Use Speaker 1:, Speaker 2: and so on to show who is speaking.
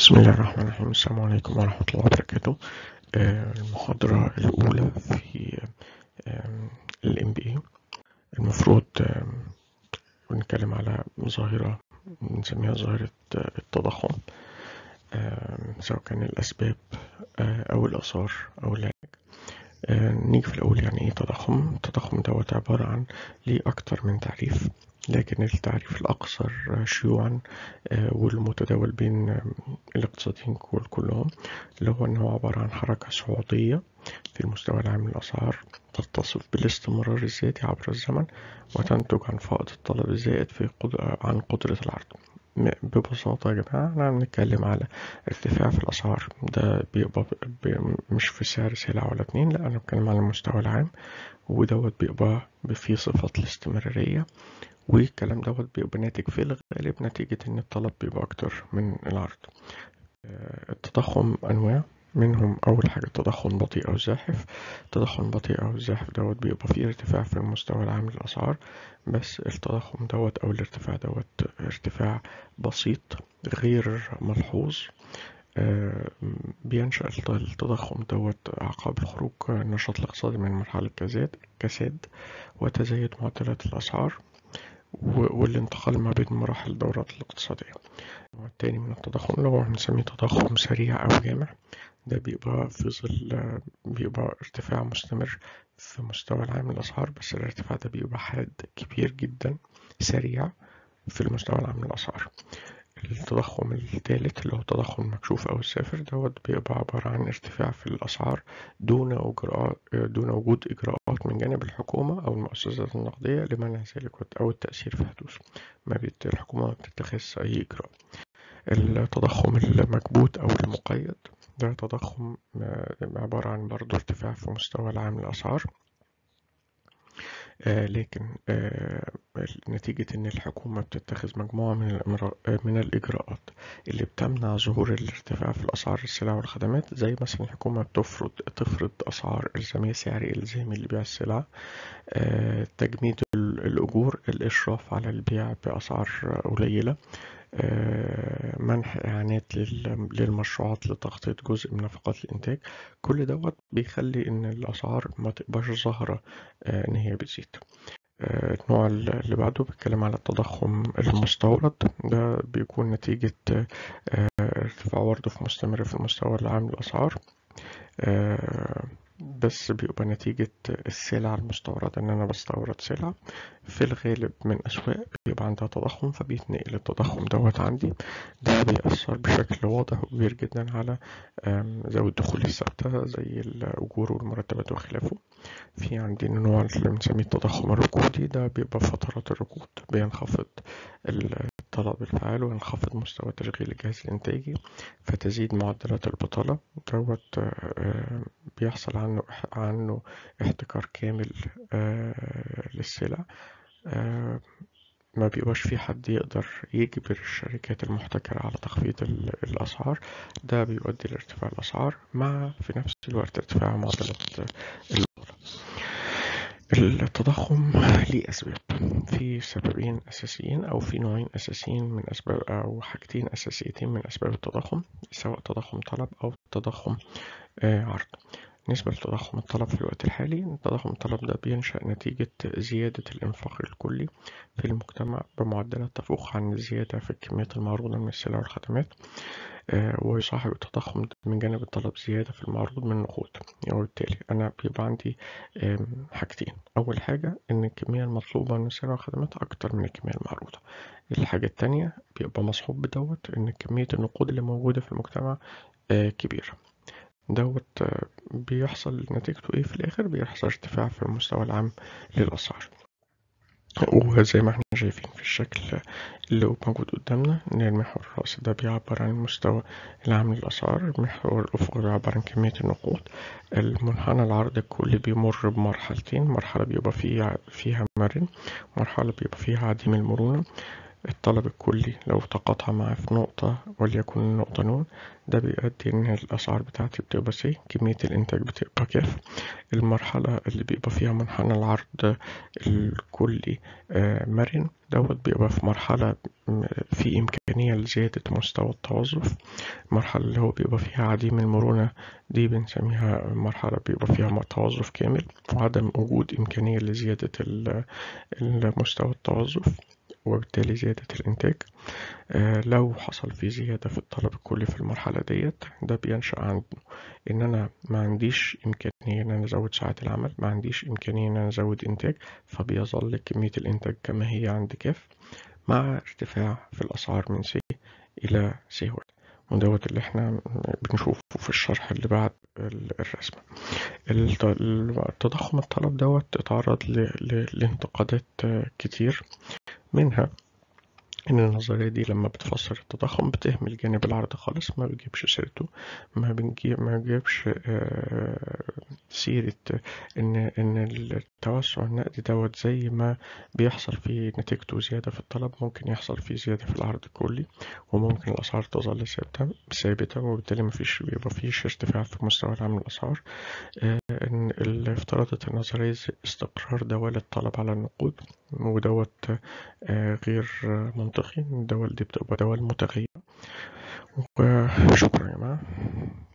Speaker 1: بسم الله الرحمن الرحيم السلام عليكم ورحمة الله وبركاته آه، المحاضرة الأولى في ال MBA المفروض آم، بنتكلم على ظاهرة بنسميها ظاهرة آه، التضخم آم، سواء كان الأسباب آه، أو الآثار أو العلاج آه، نيجي في الأول يعني إيه تضخم التضخم دوت عبارة عن ليه أكتر من تعريف لكن التعريف الأكثر شيوعا آه، والمتداول بين آه، الاقتصاديين كل- كلهم اللي هو إن هو عبارة عن حركة صعودية في المستوى العام للأسعار تتصف بالاستمرار الذاتي عبر الزمن وتنتج عن فائض الطلب الزائد في قد... عن قدرة العرض م- ببساطة يا جماعة احنا بنتكلم على ارتفاع في الأسعار ده بيبقى ب... مش في سعر سلعة ولا اتنين لا أنا بتكلم على المستوى العام ودوت بيبقى فيه صفة الاستمرارية والكلام دوت بيبقى ناتج في الغالب نتيجة إن الطلب بيبقى أكتر من العرض آه، التضخم أنواع منهم أول حاجة تضخم بطيء أو زاحف التضخم بطيء أو الزاحف دوت بيبقى فيه ارتفاع في المستوى العام للأسعار بس التضخم دوت أو الارتفاع دوت ارتفاع بسيط غير ملحوظ آه، بينشأ الت- التضخم دوت عقب الخروج النشاط الاقتصادي من مرحلة كساد كساد وتزايد معدلات الأسعار و- والانتقال ما بين مراحل الدورات الاقتصادية النوع التاني من التضخم اللي هو بنسميه تضخم سريع أو جامع ده بيبقى في ظل بيبقى ارتفاع مستمر في مستوى العام للأسعار بس الارتفاع ده بيبقى حاد كبير جدا سريع في المستوى العام للأسعار التضخم الثالث اللي هو التضخم المكشوف أو السافر دوت بيبقى عبارة عن ارتفاع في الأسعار دون إجراء دون وجود إجراءات من جانب الحكومة أو المؤسسات النقدية لمنع ذلك أو التأثير في حدوثه ما بيت الحكومة ما بتتخذش أي إجراء التضخم المكبوت أو المقيد ده تضخم آه، عبارة عن برضه ارتفاع في مستوى العام للأسعار آه، لكن آه، نتيجة إن الحكومة بتتخذ مجموعة من الإمرا- آه، من الإجراءات اللي بتمنع ظهور الارتفاع في الأسعار السلع والخدمات زي مثلا الحكومة بتفرض تفرض أسعار إلزامية سعر إلزامي لبيع السلع آه، تجميد ال- الأجور الإشراف على البيع بأسعار قليلة آه، منح إعانات لل- للمشروعات لتغطية جزء من نفقات الإنتاج كل دوت بيخلي إن الأسعار ما تبقاش ظاهرة آه، إن هي بتزيد آه، النوع اللي بعده بيتكلم على التضخم المستورد ده بيكون نتيجة آه، ارتفاع برضه في مستمر في المستوى العام للأسعار آه، بس بيبقى نتيجة السلع المستوردة إن أنا بستورد سلع في الغالب من أسواق بيبقى عندها تضخم فبيتنقل التضخم دوت عندي ده بيأثر بشكل واضح وكبير جدا على آم، ذوي الدخول الثابتة زي الأجور والمرتبات وخلافه في عندنا نوع اللي بنسميه التضخم الركودي ده بيبقى فترات الركود بينخفض الطلب الفعال وينخفض مستوى تشغيل الجهاز الإنتاجي فتزيد معدلات البطالة دوت آه، بيحصل عنه عنه احتكار كامل آه، للسلع آه، ما بيبقاش في حد يقدر يجبر الشركات المحتكرة على تخفيض ال- الأسعار ده بيؤدي لارتفاع الأسعار مع في نفس الوقت ارتفاع معدلات البطالة التضخم ليه أسباب في سببين أساسيين أو في نوعين أساسيين من أسباب أو حاجتين أساسيتين من أسباب التضخم سواء تضخم طلب أو تضخم آه، عرض بالنسبة لتضخم الطلب في الوقت الحالي تضخم الطلب ده بينشأ نتيجة زيادة الإنفاق الكلي في المجتمع بمعدلات تفوق عن الزيادة في الكميات المعروضة من السلع والخدمات آه، ويصاحب التضخم ده من جانب الطلب زيادة في المعروض من النقود يعني وبالتالي أنا بيبقى عندي آم، حاجتين أول حاجة إن الكمية المطلوبة من السلع والخدمات أكتر من الكمية المعروضة الحاجة التانية بيبقى مصحوب بدوت إن كمية النقود اللي موجودة في المجتمع آه، كبيرة دوت آه، بيحصل نتيجته ايه في الاخر بيحصل ارتفاع في المستوى العام للاسعار وزي ما احنا شايفين في الشكل اللي موجود قدامنا ان المحور الرأسي ده بيعبر عن المستوى العام للاسعار المحور الافقي بيعبر عن كمية النقود المنحنى العرض الكلي بيمر بمرحلتين مرحلة بيبقى فيها فيها مرن مرحلة بيبقى فيها عديم المرونة الطلب الكلي لو تقاطع معاه في نقطة وليكن نقطة نون ده بيؤدي إن الأسعار بتاعتي بتبقى سي كمية الإنتاج بتبقى كاف المرحلة اللي بيبقى فيها منحنى العرض الكلي آه، مرن دوت بيبقى في مرحلة في إمكانية لزيادة مستوى التوظف المرحلة اللي هو بيبقى فيها عديم المرونة دي بنسميها مرحلة بيبقى فيها توظف كامل وعدم وجود إمكانية لزيادة المستوى التوظف وبالتالي زيادة الإنتاج آه لو حصل في زيادة في الطلب الكلي في المرحلة ديت ده بينشأ عن إن أنا ما عنديش إمكانية إن أنا أزود ساعات العمل ما عنديش إمكانية إن أنا أزود إنتاج فبيظل كمية الإنتاج كما هي عند كاف مع ارتفاع في الأسعار من سي إلى سي واحد ودوت اللي احنا بنشوفه في الشرح اللي بعد الرسمة التضخم الطلب دوت اتعرض لانتقادات كتير منها إن النظرية دي لما بتفسر التضخم بتهمل جانب العرض خالص ما بيجيبش سيرته ما بنجيب ما بيجيبش آه، سيرة إن إن التوسع النقدي دوت زي ما بيحصل فيه نتيجته زيادة في الطلب ممكن يحصل فيه زيادة في العرض الكلي وممكن الأسعار تظل ثابتة ثابتة وبالتالي مفيش بيبقى فيش ارتفاع في مستوى العام الأسعار آه، إن افترضت النظرية استقرار دوال الطلب على النقود ودوت آه، غير منطقي الدول دي بتبقى دول متغيرة وشكرا يا جماعة